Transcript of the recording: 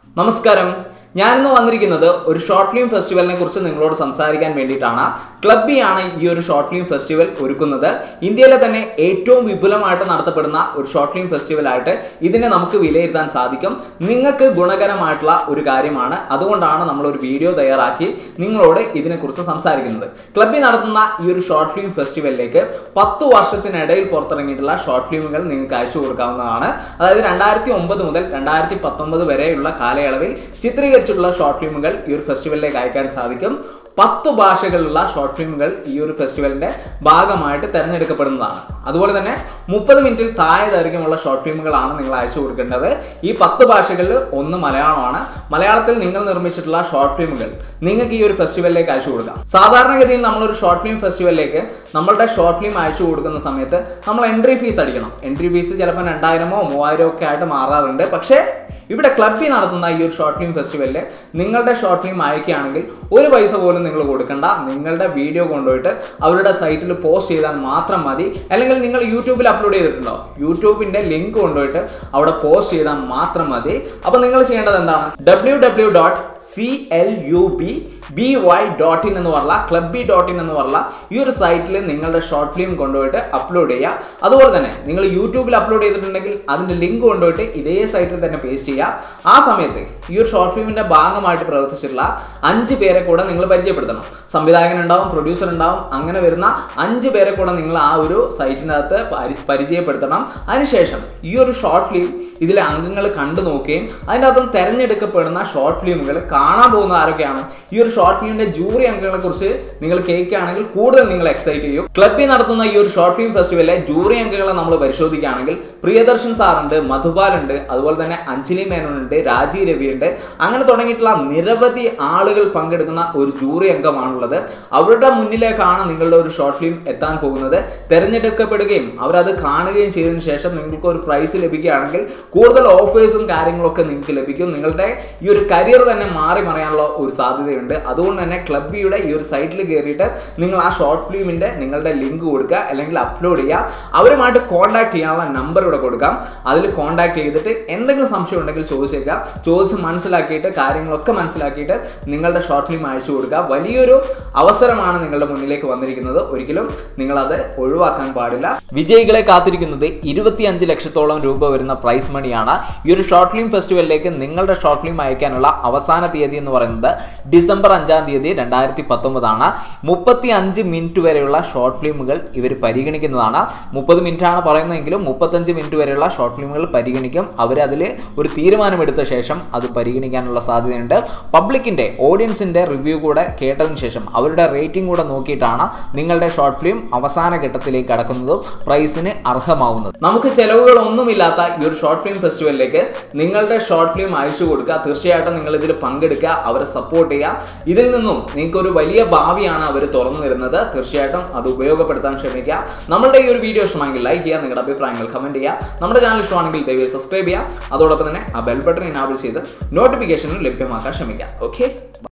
നമസ്കാരം ഞാനിന്ന് വന്നിരിക്കുന്നത് ഒരു ഷോർട്ട് ഫിലിം ഫെസ്റ്റിവലിനെ കുറിച്ച് നിങ്ങളോട് സംസാരിക്കാൻ വേണ്ടിയിട്ടാണ് ക്ലബിയാണ് ഈ ഒരു ഷോർട്ട് ഫിലിം ഫെസ്റ്റിവൽ ഒരുക്കുന്നത് ഇന്ത്യയിലെ തന്നെ ഏറ്റവും വിപുലമായിട്ട് നടത്തപ്പെടുന്ന ഒരു ഷോർട്ട് ഫിലിം ഫെസ്റ്റിവൽ ആയിട്ട് ഇതിനെ നമുക്ക് വിലയിരുത്താൻ സാധിക്കും നിങ്ങൾക്ക് ഗുണകരമായിട്ടുള്ള ഒരു കാര്യമാണ് അതുകൊണ്ടാണ് നമ്മൾ ഒരു വീഡിയോ തയ്യാറാക്കി നിങ്ങളോട് ഇതിനെക്കുറിച്ച് സംസാരിക്കുന്നത് ക്ലബിൽ നടത്തുന്ന ഈ ഒരു ഷോർട്ട് ഫിലിം ഫെസ്റ്റിവലിലേക്ക് പത്ത് വർഷത്തിനിടയിൽ പുറത്തിറങ്ങിയിട്ടുള്ള ഷോർട്ട് ഫിലിമുകൾ നിങ്ങൾക്ക് അയച്ചു കൊടുക്കാവുന്നതാണ് അതായത് രണ്ടായിരത്തി ഒമ്പത് മുതൽ രണ്ടായിരത്തി പത്തൊമ്പത് വരെയുള്ള കാലയളവിൽ ചിത്രീകരിച്ചിട്ടുള്ള ഷോർട്ട് ഫിലിമുകൾ ഈ ഒരു ഫെസ്റ്റിവലിലേക്ക് അയക്കാൻ സാധിക്കും പത്ത് ഭാഷകളിലുള്ള ഷോർട്ട് ഫിലിമുകൾ ഈ ഒരു ഫെസ്റ്റിവലിന്റെ ഭാഗമായിട്ട് തിരഞ്ഞെടുക്കപ്പെടുന്നതാണ് അതുപോലെ തന്നെ മുപ്പത് മിനിറ്റിൽ താഴെ ദൈർഘ്യമുള്ള ഷോർട്ട് ഫിലിമുകളാണ് നിങ്ങൾ അയച്ചു കൊടുക്കേണ്ടത് ഈ പത്ത് ഭാഷകളിൽ ഒന്ന് മലയാളമാണ് മലയാളത്തിൽ നിങ്ങൾ നിർമ്മിച്ചിട്ടുള്ള ഷോർട്ട് ഫിലിമുകൾ നിങ്ങൾക്ക് ഈ ഒരു ഫെസ്റ്റിവലിലേക്ക് അയച്ചു കൊടുക്കാം സാധാരണഗതിയിൽ നമ്മളൊരു ഷോർട്ട് ഫിലിം ഫെസ്റ്റിവലിലേക്ക് നമ്മളുടെ ഷോർട്ട് ഫിലിം അയച്ചു കൊടുക്കുന്ന സമയത്ത് നമ്മൾ എൻട്രി ഫീസ് അടിക്കണം എൻട്രി ഫീസ് ചിലപ്പോൾ രണ്ടായിരമോ മൂവായിരമോ ഒക്കെ ആയിട്ട് മാറാറുണ്ട് പക്ഷേ ഇവിടെ ക്ലബിൽ നടത്തുന്ന ഈ ഒരു ഷോർട്ട് ഫിലിം ഫെസ്റ്റിവലിൽ നിങ്ങളുടെ ഷോർട്ട് ഫിലിം അയക്കുകയാണെങ്കിൽ ഒരു പൈസ പോലും നിങ്ങൾ കൊടുക്കണ്ട നിങ്ങളുടെ വീഡിയോ കൊണ്ടുപോയിട്ട് അവരുടെ സൈറ്റിൽ പോസ്റ്റ് ചെയ്താൽ മാത്രം മതി അല്ലെങ്കിൽ നിങ്ങൾ യൂട്യൂബിൽ അപ്ലോഡ് ചെയ്തിട്ടുണ്ടോ യൂട്യൂബിന്റെ ലിങ്ക് കൊണ്ടുപോയിട്ട് അവിടെ പോസ്റ്റ് ചെയ്താൽ മാത്രം മതി അപ്പോൾ നിങ്ങൾ ചെയ്യേണ്ടത് എന്താണ് W W dot C L U B B Y dot in എന്ന് പറഞ്ഞ ക്ലബി ഡോട്ട് ഇൻ എന്ന് പറഞ്ഞ ഈ ഒരു സൈറ്റിൽ നിങ്ങളുടെ ഷോർട്ട് ഫിലിം കൊണ്ടുപോയിട്ട് അപ്ലോഡ് ചെയ്യുക അതുപോലെ തന്നെ നിങ്ങൾ യൂട്യൂബിൽ അപ്ലോഡ് ചെയ്തിട്ടുണ്ടെങ്കിൽ അതിൻ്റെ ലിങ്ക് കൊണ്ടുപോയിട്ട് ഇതേ സൈറ്റിൽ തന്നെ പേസ്റ്റ് ചെയ്യുക ആ സമയത്ത് ഈ ഒരു ഷോർട്ട് ഫിലിമിന്റെ ഭാഗമായിട്ട് പ്രവർത്തിച്ചിട്ടുള്ള അഞ്ച് പേരെ കൂടെ നിങ്ങൾ പരിചയപ്പെടുത്തണം സംവിധായകൻ ഉണ്ടാവും പ്രൊഡ്യൂസർ ഉണ്ടാവും അങ്ങനെ വരുന്ന അഞ്ച് പേരെ കൂടെ നിങ്ങൾ ആ ഒരു സൈറ്റിനകത്ത് പരി- പരിചയപ്പെടുത്തണം അതിനുശേഷം ഈ ഒരു ഷോർട്ട് ഫിലിം ഇതിലെ അംഗങ്ങൾ കണ്ടു നോക്കുകയും അതിൻ്റെ അകത്തും തിരഞ്ഞെടുക്കപ്പെടുന്ന ഷോർട്ട് ഫിലിമുകൾ കാണാൻ പോകുന്ന ആരൊക്കെയാണ് ഈ ഒരു ഷോർട്ട് ഫിലിമിന്റെ ജൂറി അംഗങ്ങളെ കുറിച്ച് നിങ്ങൾ കേൾക്കുകയാണെങ്കിൽ കൂടുതൽ നിങ്ങൾ എക്സൈറ്റ് ചെയ്യും ക്ലബിൽ നടത്തുന്ന ഈ ഒരു ഷോർട്ട് ഫിലിം ഫെസ്റ്റിവലിലെ ജൂറി അംഗങ്ങളെ നമ്മൾ പരിശോധിക്കുകയാണെങ്കിൽ പ്രിയദർശൻ സാറുണ്ട് മധുപാൽ ഉണ്ട് അതുപോലെ തന്നെ അഞ്ജലി മേനോനുണ്ട് രാജീവ് രവിയുണ്ട് അങ്ങനെ തുടങ്ങിയിട്ടുള്ള നിരവധി ആളുകൾ പങ്കെടുക്കുന്ന ഒരു ജൂറി അംഗമാണുള്ളത് അവരുടെ മുന്നിലേക്കാണ് നിങ്ങളുടെ ഒരു ഷോർട്ട് ഫിലിം എത്താൻ പോകുന്നത് തിരഞ്ഞെടുക്കപ്പെടുകയും അവരത് കാണുകയും ചെയ്തതിനു ശേഷം നിങ്ങൾക്ക് ഒരു പ്രൈസ് ലഭിക്കുകയാണെങ്കിൽ കൂടുതൽ ഓഫേഴ്സും കാര്യങ്ങളൊക്കെ നിങ്ങൾക്ക് ലഭിക്കും നിങ്ങളുടെ ഈ ഒരു കരിയർ തന്നെ മാറി മറിയാനുള്ള ഒരു സാധ്യതയുണ്ട് അതുകൊണ്ട് തന്നെ ക്ലബിയുടെ ഈ ഒരു സൈറ്റിൽ കയറിയിട്ട് നിങ്ങൾ ആ ഷോർട്ട് ഫിലിമിന്റെ നിങ്ങളുടെ ലിങ്ക് കൊടുക്കുക അല്ലെങ്കിൽ അപ്ലോഡ് ചെയ്യുക അവരുമായിട്ട് കോൺടാക്ട് ചെയ്യാനുള്ള നമ്പർ ഇവിടെ കൊടുക്കാം അതിൽ കോൺടാക്ട് ചെയ്തിട്ട് എന്തെങ്കിലും സംശയം ഉണ്ടെങ്കിൽ ചോദിച്ചേക്കുക ചോദിച്ച് മനസ്സിലാക്കിയിട്ട് കാര്യങ്ങളൊക്കെ മനസ്സിലാക്കിയിട്ട് നിങ്ങളുടെ ഷോർട്ട് ഫിലിം അയച്ചു കൊടുക്കുക വലിയൊരു അവസരമാണ് നിങ്ങളുടെ മുന്നിലേക്ക് വന്നിരിക്കുന്നത് ഒരിക്കലും നിങ്ങളത് ഒഴിവാക്കാൻ പാടില്ല വിജയികളെ കാത്തിരിക്കുന്നത് ഇരുപത്തിയഞ്ച് ലക്ഷത്തോളം രൂപ വരുന്ന പ്രൈസ് മണിയാണ് ഈ ഒരു ഷോർട്ട് ഫിലിം ഫെസ്റ്റിവലിലേക്ക് നിങ്ങളുടെ ഷോർട്ട് ഫിലിം അയക്കാനുള്ള അവസാന തീയതി എന്ന് പറയുന്നത് ഡിസംബർ അഞ്ചാം തീയതി രണ്ടായിരത്തി പത്തൊമ്പതാണ് മുപ്പത്തി അഞ്ച് മിനിറ്റ് വരെയുള്ള ഷോർട്ട് ഫിലിമുകൾ ഇവർ പരിഗണിക്കുന്നതാണ് മുപ്പത് മിനിറ്റ് ആണ് പറയുന്നതെങ്കിലും മുപ്പത്തഞ്ച് മിനിറ്റ് വരെയുള്ള ഷോർട്ട് ഫിലിമുകൾ പരിഗണിക്കും അവർ അതിൽ ഒരു തീരുമാനമെടുത്ത ശേഷം അത് പരിഗണിക്കാനുള്ള സാധ്യതയുണ്ട് പബ്ലിക്കിന്റെ ഓഡിയൻസിന്റെ റിവ്യൂ കൂടെ കേട്ടതിന് ശേഷം അവരുടെ റേറ്റിംഗ് കൂടെ നോക്കിയിട്ടാണ് നിങ്ങളുടെ ഷോർട്ട് ഫിലിം അവസാന ഘട്ടത്തിലേക്ക് കടക്കുന്നതും പ്രൈസിന് അർഹമാവുന്നത് നമുക്ക് ചെലവുകൾ ഒന്നുമില്ലാത്ത ഈ ഒരു ഷോർട്ട് ഫിലിം ഫെസ്റ്റിവലിലേക്ക് നിങ്ങളുടെ ഷോർട്ട് ഫിലിം അയച്ചു കൊടുക്കുക തീർച്ചയായിട്ടും നിങ്ങൾ ഇതിൽ പങ്കെടുക്കുക അവരെ സപ്പോർട്ട് ചെയ്യുക ഇതിൽ നിന്നും നിങ്ങൾക്ക് ഒരു വലിയ ഭാവിയാണ് അവർ തുറന്നു തരുന്നത് തീർച്ചയായിട്ടും അത് ഉപയോഗപ്പെടുത്താൻ ശ്രമിക്കുക നമ്മുടെ ഈ ഒരു വീഡിയോ ഇഷ്ടമാണെങ്കിൽ ലൈക്ക് ചെയ്യുക നിങ്ങളുടെ അഭിപ്രായങ്ങൾ കമന്റ് ചെയ്യുക നമ്മുടെ ചാനൽ ഇഷ്ടമാണെങ്കിൽ ദയവായി സബ്സ്ക്രൈബ് ചെയ്യുക അതോടൊപ്പം തന്നെ ആ ബെൽ ബട്ടൺ ഇനാബിൾ ചെയ്ത് നോട്ടിഫിക്കേഷനും ലഭ്യമാക്കാൻ ശ്രമിക്കുക ഓക്കെ